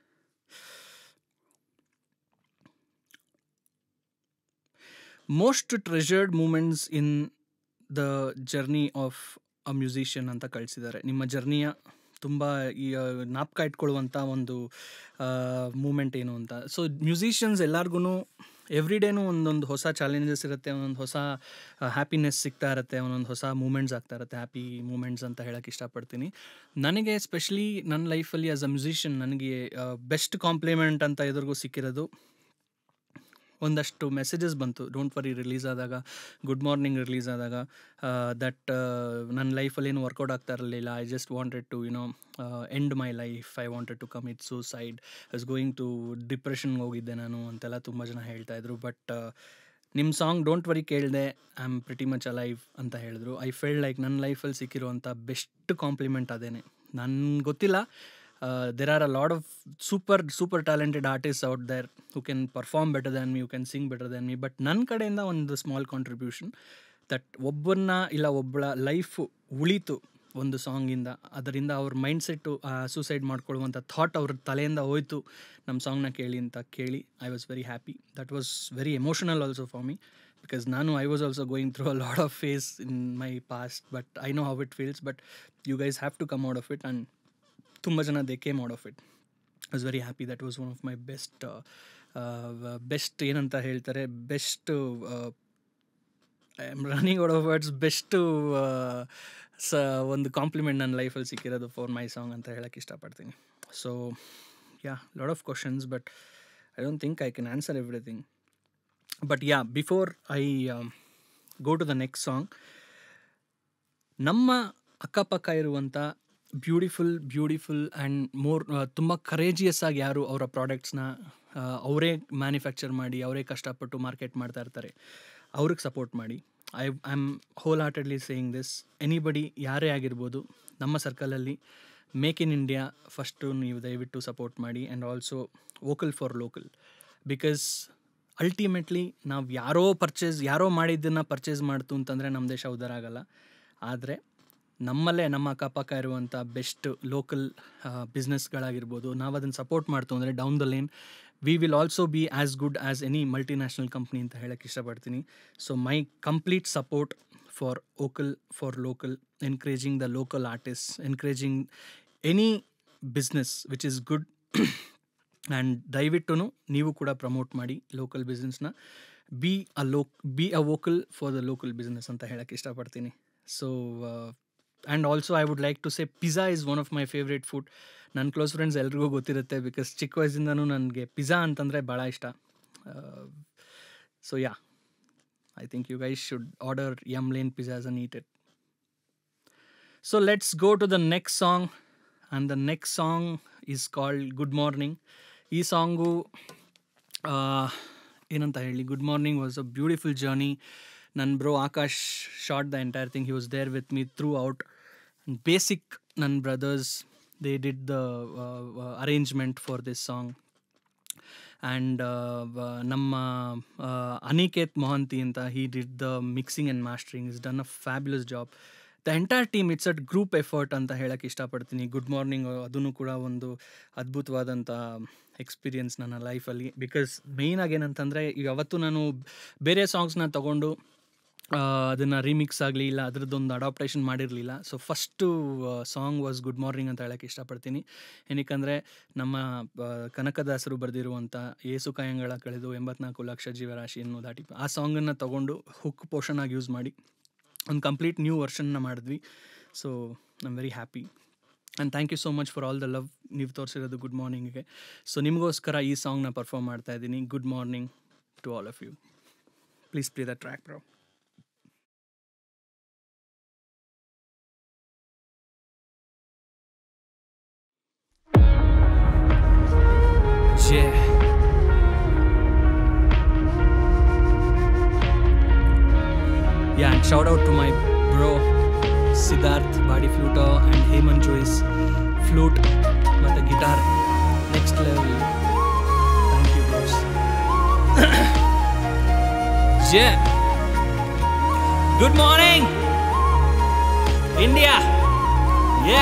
most treasured moments in the journey of a musician ಅಂತ ಕಳಿಸಿದ್ದಾರೆ ನಿಮ್ಮ ಜರ್ನಿಯ ತುಂಬ ಈ ನಾಪ್ಕ ಇಟ್ಕೊಳ್ಳುವಂಥ ಒಂದು ಮೂಮೆಂಟ್ ಏನು ಅಂತ ಸೊ ಮ್ಯೂಸಿಷಿಯನ್ಸ್ ಎಲ್ಲರಿಗೂ ಎವ್ರಿ ಡೇನೂ ಒಂದೊಂದು ಹೊಸ ಚಾಲೆಂಜಸ್ ಇರುತ್ತೆ ಒಂದೊಂದು ಹೊಸ ಹ್ಯಾಪಿನೆಸ್ ಸಿಗ್ತಾ ಇರುತ್ತೆ ಒಂದೊಂದು ಹೊಸ ಮೂಮೆಂಟ್ಸ್ ಆಗ್ತಾ ಇರುತ್ತೆ ಹ್ಯಾಪಿ ಮೂಮೆಂಟ್ಸ್ ಅಂತ ಹೇಳಕ್ಕೆ ಇಷ್ಟಪಡ್ತೀನಿ ನನಗೆ ಸ್ಪೆಷಲಿ ನನ್ನ ಲೈಫಲ್ಲಿ ಆಸ್ ಅ ಮ್ಯೂಸಿಷಿಯನ್ ನನಗೆ ಬೆಸ್ಟ್ ಕಾಂಪ್ಲಿಮೆಂಟ್ ಅಂತ ಎದುರಿಗೂ ಸಿಕ್ಕಿರೋದು ಒಂದಷ್ಟು ಮೆಸೇಜಸ್ ಬಂತು ಡೋಂಟ್ ವರಿ ರಿಲೀಸ್ ಆದಾಗ ಗುಡ್ ಮಾರ್ನಿಂಗ್ ರಿಲೀಸ್ ಆದಾಗ ದಟ್ ನನ್ನ ಲೈಫಲ್ಲಿ ಏನು ವರ್ಕೌಟ್ ಆಗ್ತಾ ಇರಲಿಲ್ಲ I just wanted to you know end my life I wanted to commit suicide is going to ಡಿಪ್ರೆಷನ್ಗೆ ಹೋಗಿದ್ದೆ ನಾನು ಅಂತೆಲ್ಲ ತುಂಬ ಜನ ಹೇಳ್ತಾಯಿದ್ರು ಬಟ್ ನಿಮ್ಮ ಸಾಂಗ್ ಡೋಂಟ್ ವರಿ ಕೇಳಿದೆ I am pretty much alive ಅಂತ ಹೇಳಿದ್ರು ಐ ಫೀಲ್ ಲೈಕ್ ನನ್ನ ಲೈಫಲ್ಲಿ ಸಿಕ್ಕಿರುವಂಥ ಬೆಸ್ಟ್ ಕಾಂಪ್ಲಿಮೆಂಟ್ ಅದೇನೆ ನನ್ಗೆ ಗೊತ್ತಿಲ್ಲ there are a lot of super super talented artist out there who can perform better than me you can sing better than me but ನನ್ನ ಕಡೆಯಿಂದ ಒಂದು ಸ್ಮಾಲ್ ಕಾಂಟ್ರಿಬ್ಯೂಷನ್ ದಟ್ ಒಬ್ಬರನ್ನ ಇಲ್ಲ ಒಬ್ಬಳ ಲೈಫ್ ಉಳಿತು ಒಂದು ಸಾಂಗಿಂದ ಅದರಿಂದ ಅವ್ರ ಮೈಂಡ್ ಸೆಟ್ಟು ಸೂಸೈಡ್ ಮಾಡ್ಕೊಳ್ಳುವಂಥ ಥಾಟ್ ಅವ್ರ ತಲೆಯಿಂದ ಹೋಯ್ತು ನಮ್ಮ ಸಾಂಗ್ನ ಕೇಳಿ ಅಂತ ಕೇಳಿ I was very happy that was very emotional also for me because ನಾನು I was also going through a lot of phase in my past but I know how it feels but you guys have to come out of it and ತುಂಬ ಜನ they came out of it I was very happy that was one of my best best ಏನಂತ ಹೇಳ್ತಾರೆ best I am running out of words best ಸ ಒಂದು compliment ನನ್ನ ಲೈಫಲ್ಲಿ ಸಿಕ್ಕಿರೋದು for my song ಅಂತ ಹೇಳಕ್ಕೆ ಇಷ್ಟಪಡ್ತೀನಿ so yeah lot of questions but I don't think I can answer everything but yeah before I go to the next song ನಮ್ಮ ಅಕ್ಕಪಕ್ಕ ಇರುವಂಥ ಬ್ಯೂಟಿಫುಲ್ ಬ್ಯೂಟಿಫುಲ್ ಆ್ಯಂಡ್ ಮೋರ್ ತುಂಬ ಕರೇಜಿಯಸ್ ಆಗಿ ಯಾರು ಅವರ ಪ್ರಾಡಕ್ಟ್ಸ್ನ ಅವರೇ ಮ್ಯಾನುಫ್ಯಾಕ್ಚರ್ ಮಾಡಿ ಅವರೇ ಕಷ್ಟಪಟ್ಟು ಮಾರ್ಕೆಟ್ ಮಾಡ್ತಾ ಇರ್ತಾರೆ ಅವ್ರಿಗೆ ಸಪೋರ್ಟ್ ಮಾಡಿ I I am wholeheartedly saying this anybody ಯಾರೇ ಆಗಿರ್ಬೋದು ನಮ್ಮ ಸರ್ಕಲಲ್ಲಿ ಮೇಕ್ ಇನ್ ಇಂಡಿಯಾ ಫಸ್ಟು ನೀವು ದಯವಿಟ್ಟು ಸಪೋರ್ಟ್ ಮಾಡಿ and also vocal for local because ultimately ನಾವು ಯಾರೋ ಪರ್ಚೇಸ್ ಯಾರೋ ಮಾಡಿದ್ದನ್ನು ಪರ್ಚೇಸ್ ಮಾಡ್ತು ಅಂತಂದರೆ ನಮ್ಮ ದೇಶ ಉದ್ಧಾರ ಆಗಲ್ಲ ಆದರೆ ನಮ್ಮಲ್ಲೇ ನಮ್ಮ ಅಕ್ಕಪಕ್ಕ ಇರುವಂಥ ಬೆಸ್ಟ್ ಲೋಕಲ್ ಬಿಸ್ನೆಸ್ಗಳಾಗಿರ್ಬೋದು ನಾವು ಅದನ್ನು ಸಪೋರ್ಟ್ ಮಾಡ್ತು ಅಂದರೆ down the lane we will also be as good as any multinational company ಅಂತ ಹೇಳಕ್ಕೆ ಇಷ್ಟಪಡ್ತೀನಿ so my complete support for vocal for local encouraging the local artist encouraging any business which is good and ದಯವಿಟ್ಟು ನೀವು ಕೂಡ promote ಮಾಡಿ local ಬಿಸ್ನೆಸ್ನ be a local be a vocal for the local business ಅಂತ ಹೇಳಕ್ಕೆ ಇಷ್ಟಪಡ್ತೀನಿ so and also I would like to say pizza is one of my favourite food ನನ್ನ close friends ಎಲ್ರಿಗೂ ಗೊತ್ತಿರುತ್ತೆ ಬಿಕಾಸ್ ಚಿಕ್ಕ ವಯಸ್ಸಿಂದನೂ ನನಗೆ ಪಿಜ್ಜಾ ಅಂತಂದರೆ ಭಾಳ ಇಷ್ಟ so yeah I think you guys should order Yum Lane pizzas and eat it so let's go to the next song and the next song is called good morning ಈ song ಏನಂತ ಹೇಳಿ good morning was a beautiful journey ನನ್ನ bro Akash short the entire thing he was there with me throughout basic ನನ್ನ brothers they did the arrangement for this song and ನಮ್ಮ ಅನಿಕೇತ್ ಮೊಹಂತಿ ಅಂತ he did the mixing and mastering is done a fabulous job the entire team it's at group effort ಅಂತ ಹೇಳಕ್ಕೆ ಇಷ್ಟಪಡ್ತೀನಿ good morning ಅದೂ ಕೂಡ ಒಂದು ಅದ್ಭುತವಾದಂಥ ಎಕ್ಸ್ಪೀರಿಯನ್ಸ್ ನನ್ನ ಲೈಫಲ್ಲಿ ಬಿಕಾಸ್ ಮೇಯ್ನಾಗಿ ಏನಂತಂದರೆ ಈಗ ಅವತ್ತು ನಾನು ಬೇರೆ ಸಾಂಗ್ಸ್ನ ತೊಗೊಂಡು ಅದನ್ನು ರೀಮಿಕ್ಸ್ ಆಗಲಿ ಇಲ್ಲ ಅದರದ್ದೊಂದು ಅಡಾಪ್ಟೇಷನ್ ಮಾಡಿರಲಿಲ್ಲ so first song was good morning ಅಂತ ಹೇಳಕ್ಕೆ ಇಷ್ಟಪಡ್ತೀನಿ ಏನಕ್ಕಂದರೆ ನಮ್ಮ ಕನಕದಾಸರು ಬರೆದಿರುವಂಥ ಏಸು ಕಾಯಂಗಳ ಕಳೆದು ಎಂಬತ್ನಾಲ್ಕು ಲಕ್ಷ ಜೀವರಾಶಿಯನ್ನು ದಾಟಿ ಆ ಸಾಂಗನ್ನು ತೊಗೊಂಡು ಹುಕ್ ಪೋರ್ಷನ್ ಆಗಿ ಯೂಸ್ ಮಾಡಿ ಒಂದು ಕಂಪ್ಲೀಟ್ ನ್ಯೂ ವರ್ಷನ್ನ ಮಾಡಿದ್ವಿ so I am very happy and thank you so much for all the love ನೀವು ತೋರಿಸಿರೋದು ಗುಡ್ ಮಾರ್ನಿಂಗಿಗೆ ಸೊ ನಿಮಗೋಸ್ಕರ ಈ ಸಾಂಗ್ನ ಪರ್ಫಾರ್ಮ್ ಮಾಡ್ತಾ ಇದ್ದೀನಿ good morning to all of you please play the track bro Yeah. Yeah, and shout out to my bro Siddharth Badi Fluter and Heyman Joyce flute ಮತ್ತು guitar next level thank you bros ಜೆ good morning India yeah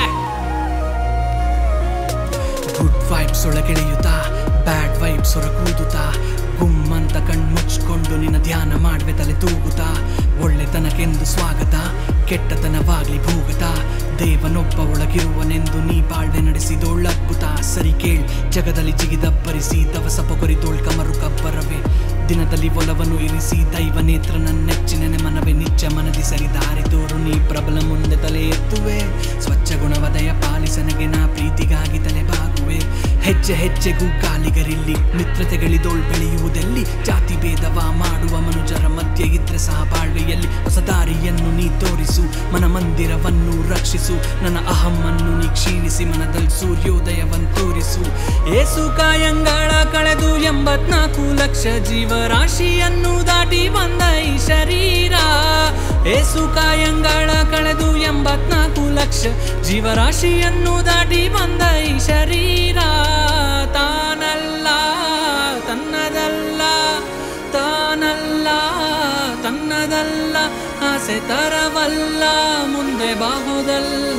good vibes ಒಳಗೆಳೆಯುತ್ತಾ bad vibes ಹೊರಗೂದುತ್ತಾ ಗುಮ್ಮಂತ ಕಣ್ ಮುಚ್ಕೊಂಡು ನಿನ್ನ ಧ್ಯಾನ ಮಾಡುವೆ ತಲೆ ತೂಗುತ್ತಾ ಒಳ್ಳೆತನಕ್ಕೆಂದು ಸ್ವಾಗತ ಕೆಟ್ಟತನವಾಗ್ಲಿ ಭೂಗತ ದೇವನೊಬ್ಬ ಒಳಗಿರುವನೆಂದು ನೀ ಬಾಳ್ವೆ ನಡೆಸಿದೊಳ್ಳದ್ಭುತ ಸರಿ ಕೇಳ್ ಜಗದಲ್ಲಿ ಜಿಗಿದಬ್ಬರಿಸಿ ದವಸ ಪೊಗರಿದೋಳ್ ಕಮರು ಕಬ್ಬರವೇ ದಿನದಲ್ಲಿ ಒಲವನ್ನು ಇರಿಸಿ ದೈವ ನೇತ್ರ ನನ್ನೆಚ್ಚಿನ ಮನವೇ ನಿಚ್ಚ ಮನದಿ ಸರಿ ದಾರಿ ತೋರು ನೀ ಪ್ರಬಲ ಮುಂದೆ ತಲೆ ಎತ್ತುವೆ ಸ್ವಚ್ಛ ಗುಣವದಯ ಪಾಲಿಸನಗೆ ನಾ ಪ್ರೀತಿಗಾಗಿ ತಲೆ ಬಾಗುವೆ ಹೆಜ್ಜೆ ಹೆಜ್ಜೆಗೂ ಕಾಲಿಗರಿಲ್ಲಿ ಮಿತ್ರತೆಗಳಿದೋಳ್ ಬೆಳೆಯುವುದೆಲ್ಲಿ ಜಾತಿ ಭೇದವ ಮಾಡುವ ಮನುಜರ ಮಧ್ಯೆ ಇದ್ರೆ ಸಹ ಬಾಳ್ವೆಯಲ್ಲಿ ಹೊಸ ದಾರಿಯನ್ನು ನೀ ತೋರಿಸು ಮನ ಮಂದಿರವನ್ನು ರಕ್ಷಿಸು ನನ್ನ ಅಹಮ್ಮನ್ನು ನೀ ಕ್ಷೀಣಿಸಿ ಮನದಲ್ಲಿ ಸೂರ್ಯೋದಯವನ್ನು ತೋರಿಸು ಏಸು ಕಾಯಂಗಳ ಕಳೆದು ಎಂಬತ್ನಾಲ್ಕು ಲಕ್ಷ ಜೀವರಾಶಿಯನ್ನು ದಾಟಿ ಬಂದ ಈ ಶರೀರ ಏಸು ಕಾಯಂಗಳ ಕಳೆದು ಎಂಬತ್ನಾಲ್ಕು ಲಕ್ಷ ಜೀವರಾಶಿಯನ್ನು ದಾಟಿ ಬಂದ ಈ ಶರೀರ ತಾನಲ್ಲ ತನ್ನದಲ್ಲ ತಾನಲ್ಲ ತನ್ನದಲ್ಲ ಆಸೆ ತರವಲ್ಲ ಮುಂದೆ ಬಾಹುದಲ್ಲ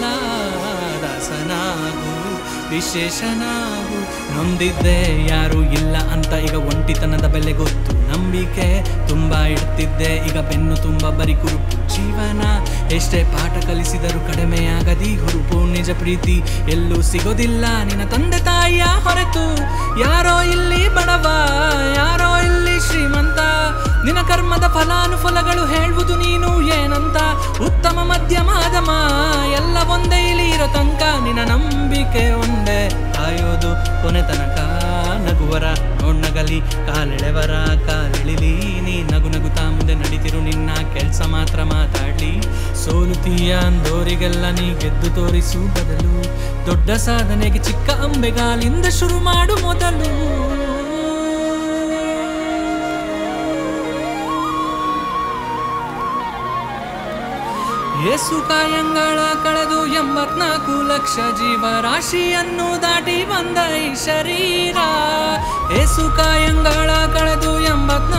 ದಾಸನಾಗು ವಿಶೇಷನಾಗು ನೊಂದಿದ್ದೆ ಯಾರು ಇಲ್ಲ ಅಂತ ಈಗ ಒಂಟಿತನದ ಬೆಲೆ ಗೊತ್ತು ನಂಬಿಕೆ ತುಂಬಾ ಇಡ್ತಿದ್ದೆ ಈಗ ಬೆನ್ನು ತುಂಬ ಬರಿ ಕುರುಪು ಜೀವನ ಎಷ್ಟೇ ಪಾಠ ಕಲಿಸಿದರೂ ಕಡಿಮೆಯಾಗದಿ ಹುರುಪು ನಿಜ ಪ್ರೀತಿ ಎಲ್ಲೂ ಸಿಗೋದಿಲ್ಲ ನಿನ್ನ ತಂದೆ ತಾಯಿಯ ಹೊರತು ಯಾರೋ ಇಲ್ಲಿ ಬಡವ ಯಾರೋ ಇಲ್ಲಿ ಶ್ರೀಮಂತ ನಿನ್ನ ಕರ್ಮದ ಫಲಾನುಫಲಗಳು ಹೇಳುವುದು ನೀನು ಏನಂತ ಉತ್ತಮ ಮಧ್ಯಮ ಅಧಮ ಎಲ್ಲ ಒಂದೇ ಇಲ್ಲಿ ಇರೋ ತನಕ ನಿನ್ನ ನಂಬಿಕೆ ಒಂದೇ ಕಾಯೋದು ಕೊನೆ ತನಕ ನಗುವರ ನೋಡ್ನಗಲಿ ಕಾಲೆಳೆವರ ಕಾಲೆಳಿಲಿ ನೀ ನಗು ನಗುತ್ತಾ ಮುಂದೆ ನಡೀತಿರು ನಿನ್ನ ಕೆಲ್ಸ ಮಾತ್ರ ಮಾತಾಡ್ಲಿ ಸೋಲುತ್ತೀಯ ಅಂದೋರಿಗೆಲ್ಲ ನೀ ಗೆದ್ದು ತೋರಿಸು ಬದಲು ದೊಡ್ಡ ಸಾಧನೆಗೆ ಚಿಕ್ಕ ಅಂಬೆಗಾಲಿಂದ ಶುರು ಮಾಡು ಮೊದಲು ಏಸು ಕಾಯಂಗಳ ಕಳೆದು ಎಂಬತ್ನಾಲ್ಕು ಲಕ್ಷ ಜೀವರಾಶಿಯನ್ನು ದಾಟಿ ಬಂದ ಈ ಶರೀರ ಏಸು ಕಾಯಂಗಳ ಕಳೆದು ಎಂಬತ್ನಾಲ್ಕು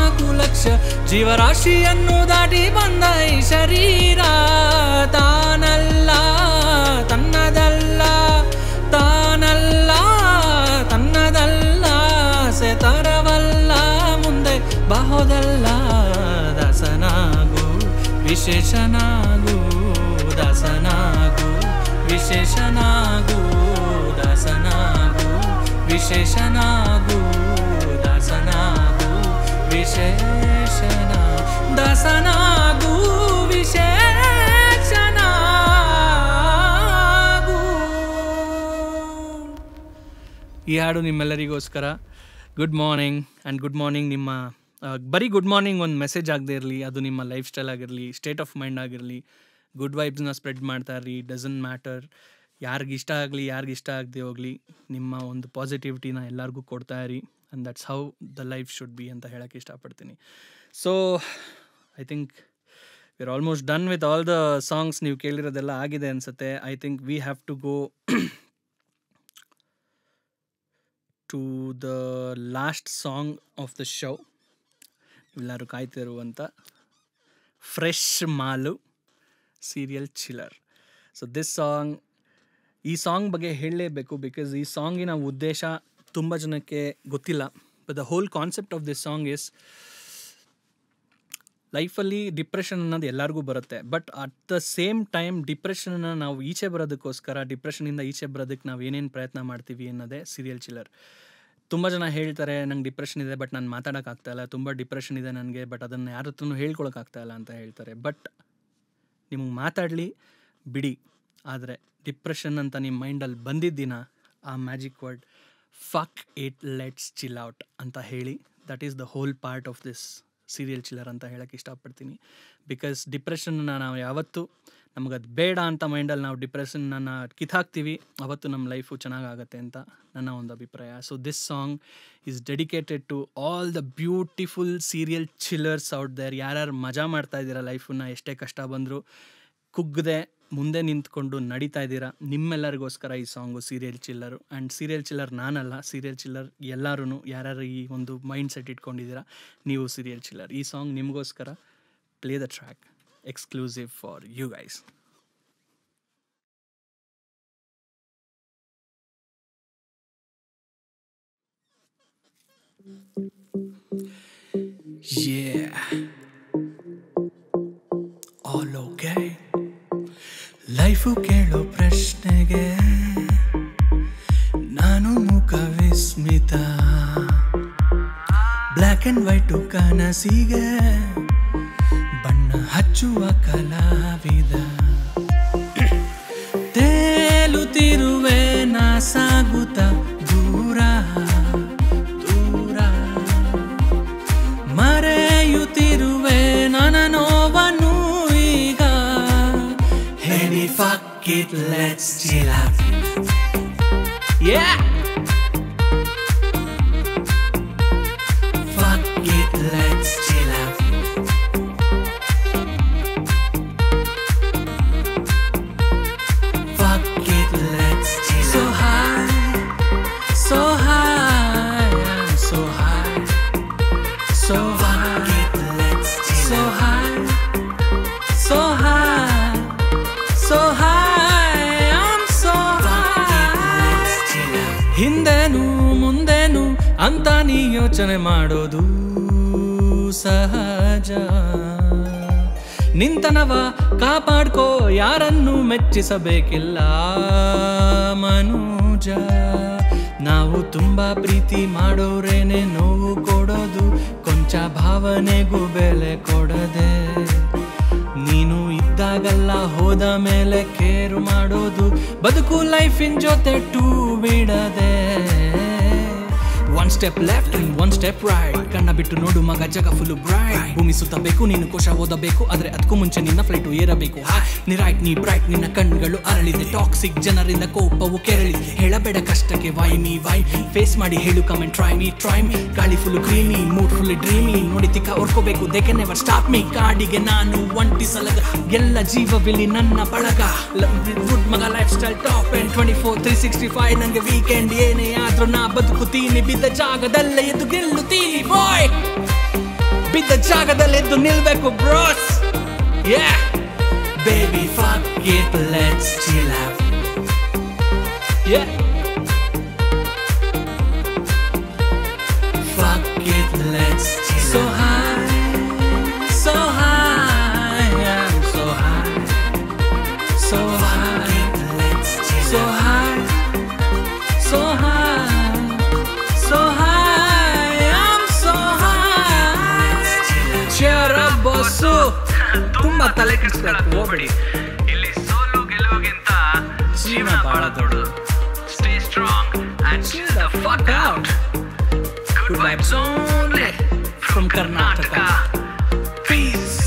ಜೀವರಾಶಿಯನ್ನು ದಾಟಿ ಬಂದ ಈ ಶರೀರ ತಾನಲ್ಲ ತನ್ನದಲ್ಲ ತಾನಲ್ಲ ತನ್ನದಲ್ಲ ಸೆತರವಲ್ಲ ಮುಂದೆ ಬಾಹೋದಲ್ಲ ದಾಸನಾಗು ವಿಶೇಷನಾಗು ದಾಸನಾಗು ವಿಶೇಷನಾಗು ದಾಸನಾಗು ವಿಶೇಷನಾಗು ದಾಸನಾಗು ವಿಶೇಷನ ದಾಸನಾಗು ವಿಶೇಷನಾಗು ಈ ಹಾಡು ನಿಮ್ಮೆಲ್ಲರಿಗೋಸ್ಕರ good morning and good morning ನಿಮ್ಮ ಆ, ಬರೀ ಗುಡ್ ಮಾರ್ನಿಂಗ್ ಒಂದು ಮೆಸೇಜ್ ಆಗದೆ ಇರಲಿ ಅದು ನಿಮ್ಮ ಲೈಫ್ ಸ್ಟೈಲ್ ಆಗಿರಲಿ ಸ್ಟೇಟ್ ಆಫ್ ಮೈಂಡ್ ಆಗಿರಲಿ ಗುಡ್ ವೈಬ್ಸ್ನ ಸ್ಪ್ರೆಡ್ ಮಾಡ್ತಾ ಇರಲಿ ಡಸಂಟ್ ಮ್ಯಾಟರ್ ಯಾರಿಗೆ ಇಷ್ಟ ಆಗಲಿ ಯಾರಿಗೆ ಇಷ್ಟ ಆಗದೆ ಹೋಗಲಿ ನಿಮ್ಮ ಒಂದು ಪಾಸಿಟಿವಿಟಿನ ಎಲ್ಲರಿಗೂ ಕೊಡ್ತಾ ಇರಿ and that's how the life should be ಅಂತ ಹೇಳೋಕ್ಕೆ ಇಷ್ಟಪಡ್ತೀನಿ so I think we're almost done with all the songs ನೀವು ಕೇಳಿರೋದೆಲ್ಲ ಆಗಿದೆ ಅನಿಸುತ್ತೆ I think we have to go to the last song of the show ಎಲ್ಲರೂ ಕಾಯ್ತಿರುವಂಥ ಫ್ರೆಶ್ ಮಾಲು serial chiller so this song ಈ ಸಾಂಗ್ ಬಗ್ಗೆ ಹೇಳಲೇಬೇಕು ಬಿಕಾಸ್ ಈ ಸಾಂಗಿನ ಉದ್ದೇಶ ತುಂಬ ಜನಕ್ಕೆ ಗೊತ್ತಿಲ್ಲ but the whole concept of this song is ಲೈಫಲ್ಲಿ ಡಿಪ್ರೆಷನ್ ಅನ್ನೋದು ಎಲ್ಲರಿಗೂ ಬರುತ್ತೆ but at the same time ಡಿಪ್ರೆಷನ್ನ ನಾವು ಈಚೆ ಬರೋದಕ್ಕೋಸ್ಕರ ಡಿಪ್ರೆಷನಿಂದ ಈಚೆ ಬರೋದಕ್ಕೆ ನಾವು ಏನೇನು ಪ್ರಯತ್ನ ಮಾಡ್ತೀವಿ ಅನ್ನೋದೇ ಸೀರಿಯಲ್ ಚಿಲ್ಲರ್ ತುಂಬ ಜನ ಹೇಳ್ತಾರೆ ನಂಗೆ ಡಿಪ್ರೆಷನ್ ಇದೆ ಬಟ್ ನಾನು ಮಾತಾಡೋಕ್ಕಾಗ್ತಾ ಇಲ್ಲ ತುಂಬ ಡಿಪ್ರೆಷನ್ ಇದೆ ನನಗೆ ಬಟ್ ಅದನ್ನು ಯಾರ ಹತ್ರನೂ ಹೇಳ್ಕೊಳಕ್ಕಾಗ್ತಾ ಇಲ್ಲ ಅಂತ ಹೇಳ್ತಾರೆ ಬಟ್ ನಿಮಗೆ ಮಾತಾಡಲಿ ಬಿಡಿ ಆದರೆ ಡಿಪ್ರೆಷನ್ ಅಂತ ನಿಮ್ಮ ಮೈಂಡಲ್ಲಿ ಬಂದಿದ್ದ ದಿನ ಆ magic word fuck it let's chill out ಅಂತ ಹೇಳಿ that is the whole part of this serial chiller ಅಂತ ಹೇಳಕ್ಕೆ ಇಷ್ಟಪಡ್ತೀನಿ ಬಿಕಾಸ್ ಡಿಪ್ರೆಷನ್ನ ನಾವು ಯಾವತ್ತೂ ನಮಗದು ಬೇಡ ಅಂತ ಮೈಂಡಲ್ಲಿ ನಾವು ಡಿಪ್ರೆಷನ್ನ ಕಿತ್ತಾಕ್ತೀವಿ ಅವತ್ತು ನಮ್ಮ ಲೈಫು ಚೆನ್ನಾಗಾಗತ್ತೆ ಅಂತ ನನ್ನ ಒಂದು ಅಭಿಪ್ರಾಯ so this song is dedicated to all the beautiful serial chillers out there ಯಾರ್ಯಾರು ಮಜಾ ಮಾಡ್ತಾ ಇದ್ದೀರಾ ಲೈಫನ್ನ ಎಷ್ಟೇ ಕಷ್ಟ ಬಂದರೂ ಕುಗ್ಗದೆ ಮುಂದೆ ನಿಂತ್ಕೊಂಡು ನಡೀತಾ ಇದ್ದೀರಾ ನಿಮ್ಮೆಲ್ಲರಿಗೋಸ್ಕರ ಈ song serial chiller and serial chiller ನಾನಲ್ಲ ಸೀರಿಯಲ್ ಚಿಲ್ಲರ್ ಎಲ್ಲರೂ ಯಾರ್ಯಾರು ಈ ಒಂದು ಮೈಂಡ್ ಸೆಟ್ ಇಟ್ಕೊಂಡಿದ್ದೀರಾ ನೀವು ಸೀರಿಯಲ್ ಚಿಲ್ಲರ್ ಈ ಸಾಂಗ್ ನಿಮಗೋಸ್ಕರ play the track exclusive for you guys Yeah. All okay. Life ಕೇಳೋ ಪ್ರಶ್ನೆಗೆ ನಾನು ಮುಖ ವಿಸ್ಮಿತ ಬ್ಲ್ಯಾಕ್ ಆ್ಯಂಡ್ ವೈಟು ಕನಸಿಗೆ ಬಣ್ಣ ಹಚ್ಚುವ ಕಲಾವಿದ ತೇಲುತ್ತಿರುವೆ ನಾ ಸಾಗುತ್ತ ದೂರ ದೂರ ಮರೆಯುತ್ತಿರುವೆ ನನ್ನ ನೋವನ್ನು ಈಗ ಹೇಳಿ fuck it let's chill out yeah fuck it let's chill out fuck it let's chill so high so high I'm so high so high let's chill so high so high so high I'm so high ಹಿಂದೆನು ಮುಂದೆನು ಅಂತ ನೀ ಯೋಚನೆ ಮಾಡೋದು ಸಹಜ ನಿಂತನವ ಕಾಪಾಡ್ಕೋ ಯಾರನ್ನು ಮೆಚ್ಚಿಸಬೇಕಿಲ್ಲ ಮನುಜ ನಾವು ತುಂಬಾ ಪ್ರೀತಿ ಮಾಡೋರೇನೆ ನೋವು ಕೊಡೋದು ಕೊಂಚ ಭಾವನೆಗೂ ಬೆಲೆ ಕೊಡದೆ ನೀನು ಇದ್ದಾಗಲ್ಲ ಹೋದ ಮೇಲೆ ಕೇರು ಮಾಡೋದು ಬದುಕು ಲೈಫಿನ ಜೊತೆ ಟೂ ಬಿಡದೆ one step left and one step right ಕಣ್ಣ ಬಿಟ್ಟು ನೋಡು ಮಗ ಜಗ ಫುಲ್ ಬ್ರೈಟ್ ಭೂಮಿ ಸುತ್ತಬೇಕು ನೀನು ಕೋಶ ಓದಬೇಕು ಆದ್ರೆ ಅದಕ್ಕೂ ಮುಂಚೆ ನಿನ್ನ ಫ್ಲೈಟು ಏರಬೇಕು ನೀ ರೈಟ್ ನೀ ಬ್ರೈಟ್ ನಿನ್ನ ಕಣ್ಗಳು ಅರಳಿದೆ ಟಾಕ್ಸಿಕ್ ಜನರಿಂದ ಕೋಪವು ಕೆರಳಿದೆ ಹೇಳಬೇಡ ಕಷ್ಟಕ್ಕೆ ವೈ ಮೀ ವೈ ಫೇಸ್ ಮಾಡಿ ಹೇಳು comment try me try me ಗಾಳಿ full creamy mood full dreamy ನೋಡಿ ತಿಕ್ಕ ಹೊರ್ಕೋಬೇಕು they can never stop me ಕಾಡಿಗೆ ನಾನು ಒಂಟಿ ಸಲಗ ಎಲ್ಲ ಜೀವವಿಲ್ಲಿ ನನ್ನ ಬಳಗ ವುಡ್ ಮಗ lifestyle top and twenty four three sixty five ನಂಗೆ ವೀಕೆಂಡ್ ಏನೇ ಆದ್ರೂ ನಾ ಬದುಕುತ್ತೀನಿ ಬಿದ್ದ ಜಾಗದಲ್ಲೇ ಎದ್ದು ಗೆಲ್ಲುತ್ತೀನಿ ಬಾಯ್ ಬಿದ್ದ ಜಾಗದಲ್ಲಿ ಎದ್ದು ನಿಲ್ಬೇಕು bros yeah baby fuck it let's chill out yeah Fuck it, let's chill So high, so high, I'm so high, so high, let's chill so high, so high, so high, I'm so high. Cheer up, boss ತುಂಬಾ ತಲೆ ಕೆಡಿಸ್ಕೊಳಕ್ ಹೋಗ್ಬೇಡಿ ಇಲ್ಲಿ ಸೋಲು ಗೆಲುವಿಗಿಂತ ಜೀವನ ಬಹಳ ದೊಡ್ಡದು stay strong and Chill the fuck out. Good vibes only from Karnataka. Peace.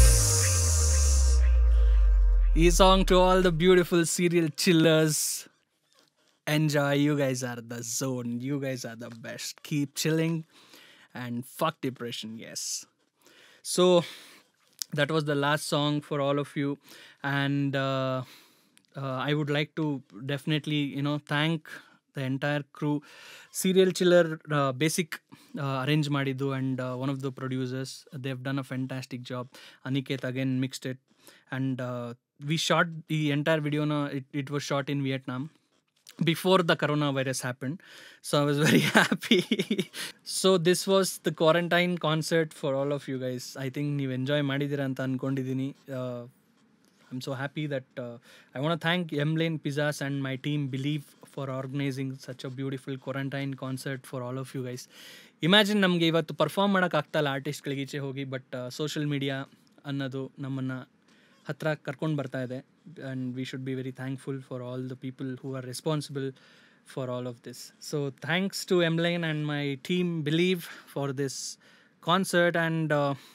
ಈ song to all the beautiful serial chillers enjoy you guys are the zone you guys are the best keep chilling and fuck depression yes so that was the last song for all of you and uh, uh, i would like to definitely you know thank the entire crew serial chiller uh, basic uh, arrange ಮಾಡಿದ್ದು and uh, one of the producers they've done a fantastic job aniket again mixed it and uh, we shot the entire video na, it, it was shot in vietnam before the coronavirus happened so i was very happy so this was the quarantine concert for all of you guys i think ನೀವು ಎಂಜಾಯ್ ಮಾಡಿದ್ದೀರಾ ಅಂತ ಅನ್ಕೊಂಡಿದ್ದೀನಿ I am so happy that I want thank M Lane pizzas and my team Believe for organizing such a beautiful quarantine concert for all of you guys imagine ನಮಗೆ ಇವತ್ತು perform ಮಾಡೋಕ್ಕಾಗ್ತಾಯಿಲ್ಲ ಆರ್ಟಿಸ್ಟ್ಗಳಿಗೆ ಈಚೆ ಹೋಗಿ but social media ಅನ್ನೋದು ನಮ್ಮನ್ನು ಹತ್ರ ಕರ್ಕೊಂಡು ಬರ್ತಾ ಇದೆ and we should be very thankful for all the people who are responsible for all of this so thanks to M Lane and my team Believe for this concert and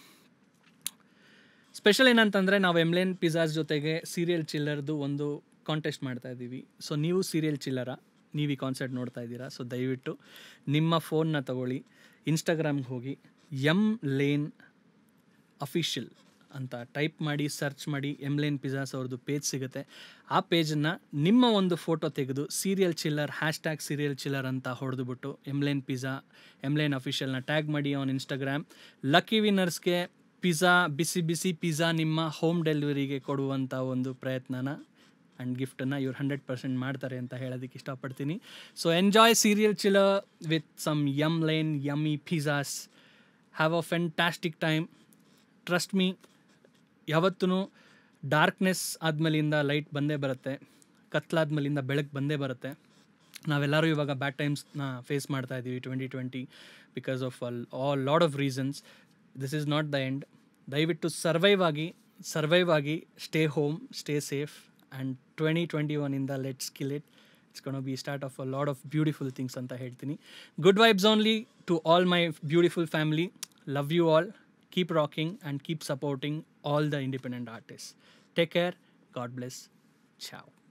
special ಏನಂತಂದರೆ ನಾವು ಎಮ್ಲೇನ್ pizzas ಜೊತೆಗೆ serial ಚಿಲ್ಲರ್ದು ಒಂದು contest ಮಾಡ್ತಾ ಇದ್ದೀವಿ so ನೀವು serial ಚಿಲ್ಲರ ನೀವು ಈ concert ನೋಡ್ತಾ ಇದ್ದೀರಾ ಸೊ ದಯವಿಟ್ಟು ನಿಮ್ಮ ಫೋನ್ನ ತಗೊಳ್ಳಿ ಇನ್ಸ್ಟಾಗ್ರಾಮ್ಗೆ ಹೋಗಿ ಎಮ್ ಲೇನ್ ಅಫಿಷಿಯಲ್ ಅಂತ ಟೈಪ್ ಮಾಡಿ ಸರ್ಚ್ ಮಾಡಿ ಎಮ್ಲೇನ್ ಪಿಜ್ಜಾಸ್ ಅವ್ರದ್ದು ಪೇಜ್ ಸಿಗುತ್ತೆ ಆ ಪೇಜನ್ನು ನಿಮ್ಮ ಒಂದು ಫೋಟೋ ತೆಗೆದು ಸೀರಿಯಲ್ ಚಿಲ್ಲರ್ ಹ್ಯಾಶ್ ಟ್ಯಾಗ್ ಸೀರಿಯಲ್ ಚಿಲ್ಲರ್ ಅಂತ ಹೊಡೆದುಬಿಟ್ಟು ಎಮ್ಲೇನ್ ಪಿಜ್ಜಾ ಎಮ್ಲೇನ್ ಅಫಿಷಿಯಲ್ನ ಟ್ಯಾಗ್ ಮಾಡಿ ಆನ್ ಇನ್ಸ್ಟಾಗ್ರಾಮ್ ಲಕ್ಕಿ ವಿನ್ನರ್ಸ್ಗೆ ಪಿಜ್ಜಾ ಬಿಸಿ ಬಿಸಿ ಪಿಜ್ಜಾ ನಿಮ್ಮ ಹೋಮ್ ಡೆಲಿವರಿಗೆ ಕೊಡುವಂಥ ಒಂದು ಪ್ರಯತ್ನನ ಆ್ಯಂಡ್ ಗಿಫ್ಟನ್ನು ಇವ್ರು ಹಂಡ್ರೆಡ್ ಪರ್ಸೆಂಟ್ ಮಾಡ್ತಾರೆ ಅಂತ ಹೇಳೋದಕ್ಕೆ ಇಷ್ಟಪಡ್ತೀನಿ so enjoy serial chiller with some Yum Lane yummy pizzas have a fantastic time trust me ಯಾವತ್ತೂ ಡಾರ್ಕ್ನೆಸ್ ಆದಮೇಲಿಂದ ಲೈಟ್ ಬಂದೇ ಬರುತ್ತೆ ಕತ್ಲಾದ್ಮೇಲಿಂದ ಬೆಳಕು ಬಂದೇ ಬರುತ್ತೆ ನಾವೆಲ್ಲರೂ ಇವಾಗ ಬ್ಯಾಡ್ ಟೈಮ್ಸ್ನ ಫೇಸ್ ಮಾಡ್ತಾ ಇದ್ದೀವಿ twenty twenty because of all all lot of reasons this is not the end ದಯವಿಟ್ಟು ಸರ್ವೈವ್ ಆಗಿ ಸರ್ವೈವ್ ಆಗಿ stay home stay safe and twenty twenty ಒನ್ನಿಂದ ಲೆಟ್ಸ್ ಕಿಲ್ ಇಟ್ ಇಟ್ಸ್ ಕೊಂಡು be start of a lot of beautiful things ಅಂತ ಹೇಳ್ತೀನಿ good vibes only to all my beautiful family love you all keep rocking and keep supporting all the independent artists. Take care. God bless. Ciao.